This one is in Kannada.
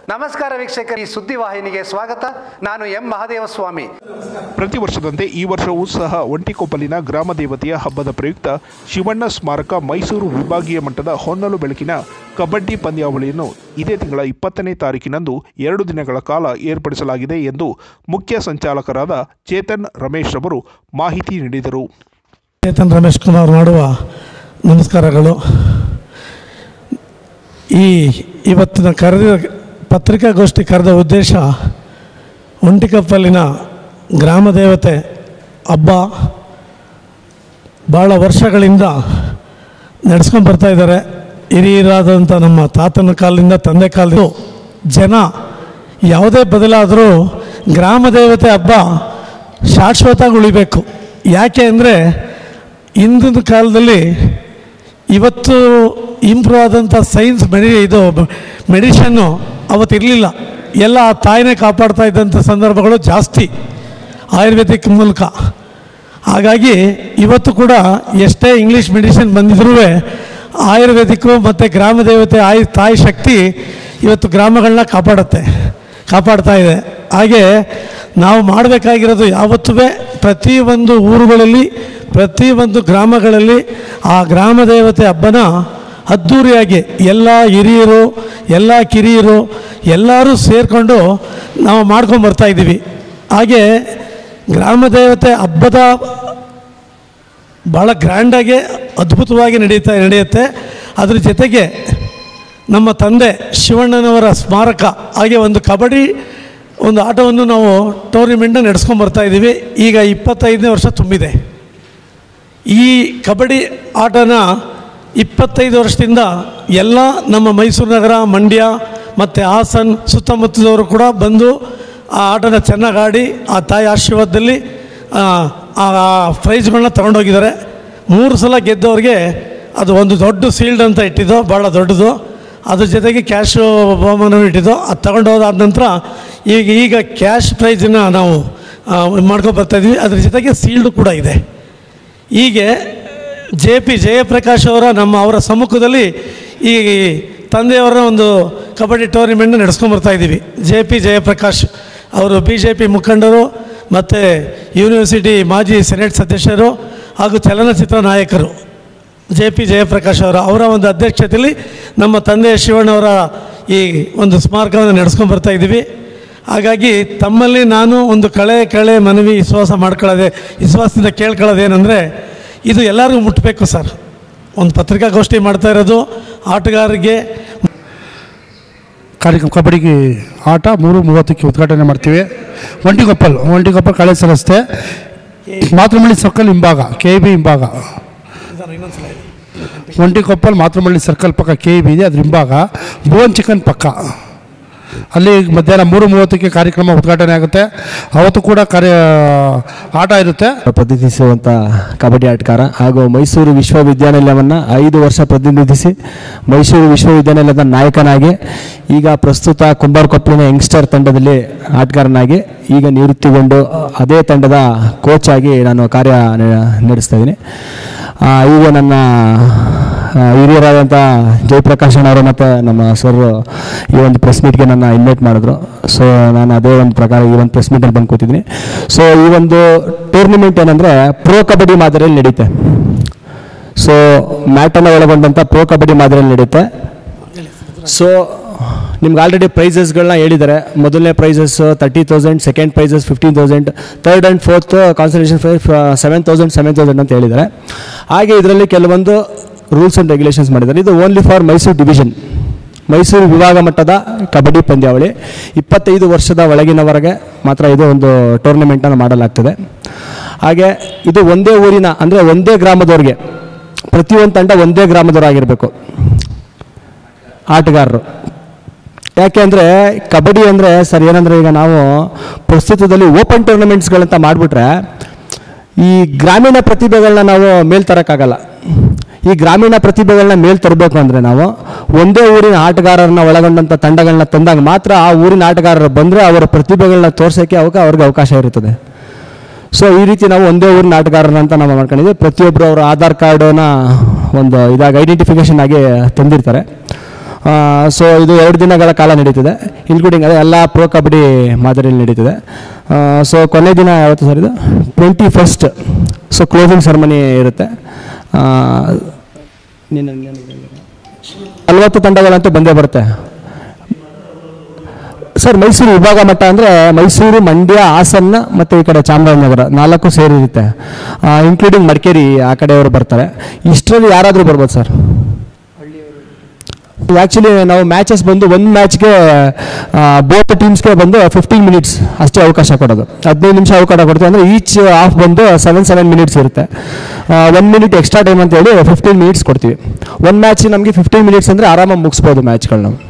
ನಮಸ್ಕಾರ ವೀಕ್ಷಕರು ಈ ಸುದ್ದಿವಾಹಿನಿಗೆ ಸ್ವಾಗತ ನಾನು ಎಂ ಮಹದೇವಸ್ವಾಮಿ ಪ್ರತಿ ವರ್ಷದಂತೆ ಈ ವರ್ಷವೂ ಸಹ ಒಂಟಿಕೊಪ್ಪಲಿನ ಗ್ರಾಮ ದೇವತೆಯ ಹಬ್ಬದ ಪ್ರಯುಕ್ತ ಶಿವಣ್ಣ ಸ್ಮಾರಕ ಮೈಸೂರು ವಿಭಾಗೀಯ ಮಟ್ಟದ ಹೊನ್ನಲು ಬೆಳಕಿನ ಕಬಡ್ಡಿ ಪಂದ್ಯಾವಳಿಯನ್ನು ಇದೇ ತಿಂಗಳ ಇಪ್ಪತ್ತನೇ ತಾರೀಕಿನಂದು ಎರಡು ದಿನಗಳ ಕಾಲ ಏರ್ಪಡಿಸಲಾಗಿದೆ ಎಂದು ಮುಖ್ಯ ಸಂಚಾಲಕರಾದ ಚೇತನ್ ರಮೇಶ್ ಅವರು ಮಾಹಿತಿ ನೀಡಿದರು ಚೇತನ್ ರಮೇಶ್ ಕುಮಾರ್ ಮಾಡುವ ನಮಸ್ಕಾರಗಳು ಈ ಇವತ್ತಿನ ಕರೆದ ಪತ್ರಿಕಾಗೋಷ್ಠಿ ಕರೆದ ಉದ್ದೇಶ ಒಂಟಿಕಪ್ಪಲಿನ ಗ್ರಾಮ ದೇವತೆ ಹಬ್ಬ ಭಾಳ ವರ್ಷಗಳಿಂದ ನಡೆಸ್ಕೊಂಡು ಬರ್ತಾ ಇದ್ದಾರೆ ಹಿರಿಯರಾದಂಥ ನಮ್ಮ ತಾತನ ಕಾಲದಿಂದ ತಂದೆ ಕಾಲದಿಂದ ಜನ ಯಾವುದೇ ಬದಲಾದರೂ ಗ್ರಾಮ ದೇವತೆ ಹಬ್ಬ ಶಾಶ್ವತವಾಗಿ ಉಳಿಬೇಕು ಯಾಕೆ ಅಂದರೆ ಹಿಂದಿನ ಕಾಲದಲ್ಲಿ ಇವತ್ತು ಇಂಪ್ರೂವ್ ಆದಂಥ ಸೈನ್ಸ್ ಮೆಡಿ ಇದು ಮೆಡಿಷನ್ನು ಅವತ್ತು ಇರಲಿಲ್ಲ ಎಲ್ಲ ಆ ತಾಯಿನೇ ಕಾಪಾಡ್ತಾ ಇದ್ದಂಥ ಸಂದರ್ಭಗಳು ಜಾಸ್ತಿ ಆಯುರ್ವೇದಿಕ್ ಮೂಲಕ ಹಾಗಾಗಿ ಇವತ್ತು ಕೂಡ ಎಷ್ಟೇ ಇಂಗ್ಲೀಷ್ ಮೆಡಿಸಿನ್ ಬಂದಿದ್ರೂ ಆಯುರ್ವೇದಿಕ್ಕು ಮತ್ತು ಗ್ರಾಮ ದೇವತೆ ಆಯು ತಾಯಿ ಶಕ್ತಿ ಇವತ್ತು ಗ್ರಾಮಗಳನ್ನ ಕಾಪಾಡುತ್ತೆ ಕಾಪಾಡ್ತಾ ಇದೆ ಹಾಗೆ ನಾವು ಮಾಡಬೇಕಾಗಿರೋದು ಯಾವತ್ತೂ ಪ್ರತಿಯೊಂದು ಊರುಗಳಲ್ಲಿ ಪ್ರತಿಯೊಂದು ಗ್ರಾಮಗಳಲ್ಲಿ ಆ ಗ್ರಾಮ ದೇವತೆ ಹಬ್ಬನ ಅದ್ಧೂರಿಯಾಗಿ ಎಲ್ಲ ಹಿರಿಯರು ಎಲ್ಲ ಕಿರಿಯರು ಎಲ್ಲರೂ ಸೇರಿಕೊಂಡು ನಾವು ಮಾಡ್ಕೊಂಡು ಬರ್ತಾ ಇದ್ದೀವಿ ಹಾಗೆ ಗ್ರಾಮ ದೇವತೆ ಹಬ್ಬದ ಭಾಳ ಗ್ರ್ಯಾಂಡಾಗಿ ಅದ್ಭುತವಾಗಿ ನಡೀತಾ ನಡೆಯುತ್ತೆ ಅದ್ರ ಜೊತೆಗೆ ನಮ್ಮ ತಂದೆ ಶಿವಣ್ಣನವರ ಸ್ಮಾರಕ ಹಾಗೆ ಒಂದು ಕಬಡ್ಡಿ ಒಂದು ಆಟವನ್ನು ನಾವು ಟೂರ್ನಿಮೆಂಟ್ನ ನಡೆಸ್ಕೊಂಡು ಬರ್ತಾ ಇದ್ದೀವಿ ಈಗ ಇಪ್ಪತ್ತೈದನೇ ವರ್ಷ ತುಂಬಿದೆ ಈ ಕಬಡ್ಡಿ ಆಟನ ಇಪ್ಪತ್ತೈದು ವರ್ಷದಿಂದ ಎಲ್ಲ ನಮ್ಮ ಮೈಸೂರು ನಗರ ಮಂಡ್ಯ ಮತ್ತು ಹಾಸನ್ ಸುತ್ತಮುತ್ತದವರು ಕೂಡ ಬಂದು ಆ ಆಟನ ಚೆನ್ನಾಗಿ ಆಡಿ ಆ ತಾಯಿ ಆಶೀರ್ವಾದದಲ್ಲಿ ಆ, ಆ ಪ್ರೈಸ್ಗಳನ್ನ ತಗೊಂಡೋಗಿದ್ದಾರೆ ಮೂರು ಸಲ ಗೆದ್ದವ್ರಿಗೆ ಅದು ಒಂದು ದೊಡ್ಡ ಸೀಲ್ಡ್ ಅಂತ ಇಟ್ಟಿದ್ದು ಭಾಳ ದೊಡ್ಡದು ಅದ್ರ ಜೊತೆಗೆ ಕ್ಯಾಶು ಬಹುಮಾನ ಇಟ್ಟಿದ್ದು ಅದು ತಗೊಂಡೋದಾದ ನಂತರ ಈಗ ಈಗ ಕ್ಯಾಶ್ ಪ್ರೈಸನ್ನ ನಾವು ಮಾಡ್ಕೊಂಡು ಬರ್ತಾಯಿದ್ವಿ ಅದ್ರ ಜೊತೆಗೆ ಸೀಲ್ಡು ಕೂಡ ಇದೆ ಹೀಗೆ ಜೆ ಪಿ ಜಯಪ್ರಕಾಶ್ ಅವರ ನಮ್ಮ ಅವರ ಸಮ್ಮುಖದಲ್ಲಿ ಈ ತಂದೆಯವರ ಒಂದು ಕಬಡ್ಡಿ ಟೂರ್ನಿಮೆಂಟ್ನ ನಡೆಸ್ಕೊಂಬರ್ತಾ ಇದ್ದೀವಿ ಜೆ ಪಿ ಜಯಪ್ರಕಾಶ್ ಅವರು ಬಿ ಜೆ ಪಿ ಮುಖಂಡರು ಮತ್ತು ಯೂನಿವರ್ಸಿಟಿ ಮಾಜಿ ಸೆನೆಟ್ ಸದಸ್ಯರು ಹಾಗೂ ಚಲನಚಿತ್ರ ನಾಯಕರು ಜೆ ಪಿ ಜಯಪ್ರಕಾಶ್ ಅವರ ಅವರ ಒಂದು ಅಧ್ಯಕ್ಷತೆಯಲ್ಲಿ ನಮ್ಮ ತಂದೆ ಶಿವಣ್ಣವರ ಈ ಒಂದು ಸ್ಮಾರಕವನ್ನು ನಡೆಸ್ಕೊಂಡು ಬರ್ತಾ ಇದ್ದೀವಿ ಹಾಗಾಗಿ ತಮ್ಮಲ್ಲಿ ನಾನು ಒಂದು ಕಳೆ ಕಳೆ ಮನವಿ ವಿಶ್ವಾಸ ಮಾಡ್ಕೊಳ್ಳೋದೆ ವಿಶ್ವಾಸದಿಂದ ಕೇಳ್ಕೊಳ್ಳೋದೇನೆಂದರೆ ಇದು ಎಲ್ಲರಿಗೂ ಮುಟ್ಟಬೇಕು ಸರ್ ಒಂದು ಪತ್ರಿಕಾಗೋಷ್ಠಿ ಮಾಡ್ತಾ ಇರೋದು ಆಟಗಾರರಿಗೆ ಕಾರ್ಯಕ್ರಮ ಕಬಡ್ಡಿಗೆ ಆಟ ಮೂರು ಮೂವತ್ತಕ್ಕೆ ಉದ್ಘಾಟನೆ ಮಾಡ್ತೀವಿ ಒಂಟಿಗೊಪ್ಪಲ್ ಒಂಟಿಗೊಪ್ಪಲ್ ಕಳಸ ರಸ್ತೆ ಮಾತೃಮಳ್ಳಿ ಸರ್ಕಲ್ ಹಿಂಭಾಗ ಕೆ ಬಿ ಹಿಂಭಾಗ ಒಂಟಿಕೊಪ್ಪಲ್ ಮಾತೃಮಳ್ಳಿ ಸರ್ಕಲ್ ಪಕ್ಕ ಕೆ ಬಿ ಇದೆ ಅದ್ರ ಹಿಂಭಾಗ ಭುವನ್ ಚಿಕನ್ ಪಕ್ಕ ಅಲ್ಲಿ ಮಧ್ಯಾಹ್ನ ಮೂರು ಮೂವತ್ತಕ್ಕೆ ಕಾರ್ಯಕ್ರಮ ಉದ್ಘಾಟನೆ ಆಗುತ್ತೆ ಅವತ್ತು ಕೂಡ ಕಾರ್ಯ ಆಟ ಇರುತ್ತೆ ಪ್ರತಿನಿಧಿಸುವಂಥ ಕಬಡ್ಡಿ ಆಟಗಾರ ಹಾಗೂ ಮೈಸೂರು ವಿಶ್ವವಿದ್ಯಾನಿಲಯವನ್ನು ಐದು ವರ್ಷ ಪ್ರತಿನಿಧಿಸಿ ಮೈಸೂರು ವಿಶ್ವವಿದ್ಯಾನಿಲಯದ ನಾಯಕನಾಗಿ ಈಗ ಪ್ರಸ್ತುತ ಕುಂಬಾರಕೊಪ್ಪಲಿನ ಯಂಗ್ಸ್ಟರ್ ತಂಡದಲ್ಲಿ ಆಟಗಾರನಾಗಿ ಈಗ ನಿವೃತ್ತಿಗೊಂಡು ಅದೇ ತಂಡದ ಕೋಚ್ ಆಗಿ ನಾನು ಕಾರ್ಯ ನ- ನಡೆಸ್ತಾ ಇದ್ದೀನಿ ಆ, ಈಗ ನನ್ನ ಆ, ಹಿರಿಯರಾದಂಥ ಜಯಪ್ರಕಾಶ್ ಅಣ್ಣವರು ಮತ್ತು ನಮ್ಮ ಸರ್ ಈ ಒಂದು ಪ್ರೆಸ್ ಮೀಟ್ಗೆ ನನ್ನ ಇನ್ವೈಟ್ ಮಾಡಿದ್ರು ಸೊ ನಾನು ಅದೇ ಒಂದು ಪ್ರಕಾರ ಈ ಒಂದು ಪ್ರೆಸ್ ಮೀಟಲ್ಲಿ ಬಂದು ಕೂತಿದ್ದೀನಿ ಸೊ ಈ ಒಂದು ಟೂರ್ನಿಮೆಂಟ್ ಏನಂದರೆ ಪ್ರೋ ಕಬಡ್ಡಿ ಮಾದರಿಯಲ್ಲಿ ನಡೀತೆ ಸೊ ಮ್ಯಾಟನ್ನು ಒಳಗೊಂಡಂಥ ಪ್ರೋ ಕಬಡ್ಡಿ ಮಾದರಿಯಲ್ಲಿ ನಡೆಯುತ್ತೆ ಸೊ ನಿಮ್ಗೆ ಆಲ್ರೆಡಿ ಪ್ರೈಸಸ್ಗಳನ್ನ ಹೇಳಿದ್ದಾರೆ ಮೊದಲನೇ prizes thirty thousand second prizes fifteen thousand third and fourth consultation five seven thousand seven thousand ಅಂತ ಹೇಳಿದ್ದಾರೆ ಹಾಗೆ ಇದರಲ್ಲಿ ಕೆಲವೊಂದು ರೂಲ್ಸ್ ಆ್ಯಂಡ್ ರೆಗ್ಯುಲೇಷನ್ಸ್ ಮಾಡಿದ್ದಾರೆ ಇದು only for Mysuru division Mysuru ವಿಭಾಗ ಮಟ್ಟದ ಕಬಡ್ಡಿ ಪಂದ್ಯಾವಳಿ ಇಪ್ಪತ್ತೈದು ವರ್ಷದ ಒಳಗಿನವರೆಗೆ ಮಾತ್ರ ಇದು ಒಂದು ಟೂರ್ನಮೆಂಟನ್ನು ಮಾಡಲಾಗ್ತದೆ ಹಾಗೆ ಇದು ಒಂದೇ ಊರಿನ ಅಂದರೆ ಒಂದೇ ಗ್ರಾಮದವ್ರಿಗೆ ಪ್ರತಿಯೊಂದು ತಂಡ ಒಂದೇ ಗ್ರಾಮದವರಾಗಿರಬೇಕು ಆಟಗಾರರು ಯಾಕೆ ಅಂದರೆ ಕಬಡ್ಡಿ ಅಂದರೆ ಸರ್ ಏನಂದರೆ ಈಗ ನಾವು ಪ್ರಸ್ತುತದಲ್ಲಿ ಓಪನ್ ಟೂರ್ನಮೆಂಟ್ಸ್ಗಳಂತ ಮಾಡಿಬಿಟ್ರೆ ಈ ಗ್ರಾಮೀಣ ಪ್ರತಿಭೆಗಳನ್ನ ನಾವು ಮೇಲ್ ತರೋಕ್ಕಾಗಲ್ಲ ಈ ಗ್ರಾಮೀಣ ಪ್ರತಿಭೆಗಳನ್ನ ಮೇಲ್ ತರಬೇಕು ಅಂದರೆ ನಾವು ಒಂದೇ ಊರಿನ ಆಟಗಾರರನ್ನ ಒಳಗೊಂಡಂಥ ತಂಡಗಳನ್ನ ತಂದಾಗ ಮಾತ್ರ ಆ ಊರಿನ ಆಟಗಾರರು ಬಂದರೆ ಅವರ ಪ್ರತಿಭೆಗಳನ್ನ ತೋರ್ಸೋಕ್ಕೆ ಅವಕ್ಕೆ ಅವ್ರಿಗೆ ಅವಕಾಶ ಇರುತ್ತದೆ ಸೊ ಈ ರೀತಿ ನಾವು ಒಂದೇ ಊರಿನ ಆಟಗಾರನ ಅಂತ ನಾವು ಮಾಡ್ಕೊಂಡಿದ್ದೀವಿ ಪ್ರತಿಯೊಬ್ಬರು ಅವರ ಆಧಾರ್ ಕಾರ್ಡನ್ನ ಒಂದು ಇದಾಗಿ ಐಡೆಂಟಿಫಿಕೇಷನ್ ಆಗಿ ತಂದಿರ್ತಾರೆ ಆ, ಸೊ ಇದು ಎರಡು ದಿನಗಳ ಕಾಲ ನಡೀತದೆ ಇನ್ಕ್ಲೂಡಿಂಗ್ ಅದೇ ಎಲ್ಲ ಪ್ರೋ ಕಬಡ್ಡಿ ಮಾದರಿಯಲ್ಲಿ ನಡೀತದೆ ಸೊ ಕೊನೆ ದಿನ ಯಾವತ್ತು ಸರ್ ಇದು twenty first so closing ceremony ಇರುತ್ತೆ ಆ, ನಲವತ್ತು ತಂಡಗಳಂತೂ ಬಂದೇ ಬರುತ್ತೆ ಸರ್ ಮೈಸೂರು ವಿಭಾಗ ಮಟ್ಟ ಅಂದರೆ ಮೈಸೂರು ಮಂಡ್ಯ ಹಾಸನ ಮತ್ತು ಈ ಕಡೆ ಚಾಮರಾಜನಗರ ನಾಲ್ಕು ಸೇರಿರುತ್ತೆ ಇನ್ಕ್ಲೂಡಿಂಗ್ ಮಡಿಕೇರಿ ಆ ಕಡೆಯವರು ಬರ್ತಾರೆ ಇಷ್ಟರಲ್ಲಿ ಯಾರಾದರೂ ಬರ್ಬೋದು ಸರ್ ಆ್ಯಕ್ಚುಲಿ ನಾವು ಮ್ಯಾಚಸ್ ಬಂದು ಒಂದು ಮ್ಯಾಚ್ಗೆ ಬೋತ್ ಟೀಮ್ಸ್ಗೆ ಬಂದು ಫಿಫ್ಟೀನ್ ಮಿನಿಟ್ಸ್ ಅಷ್ಟೇ ಅವಕಾಶ ಕೊಡೋದು ಹದಿನೈದು ನಿಮಿಷ ಅವಕಾಶ ಕೊಡ್ತೀವಿ ಅಂದರೆ ಈಚ್ ಹಾಫ್ ಬಂದು ಸೆವೆನ್ ಸೆವೆನ್ ಮಿನಿಟ್ಸ್ ಇರುತ್ತೆ ಒನ್ ಮಿನಿಟ್ ಎಕ್ಸ್ಟ್ರಾ ಟೈಮ್ ಅಂತ ಹೇಳಿ ಫಿಫ್ಟೀನ್ ಮಿನಿಟ್ಸ್ ಕೊಡ್ತೀವಿ ಒಂದು ಮ್ಯಾಚ್ ನಮಗೆ ಫಿಫ್ಟೀನ್ ಮಿನಿಟ್ಸ್ ಅಂದರೆ ಆರಾಮಾಗಿ ಮುಗಿಸ್ಬೋದು ಮ್ಯಾಚ್ಗಳು ನಾವು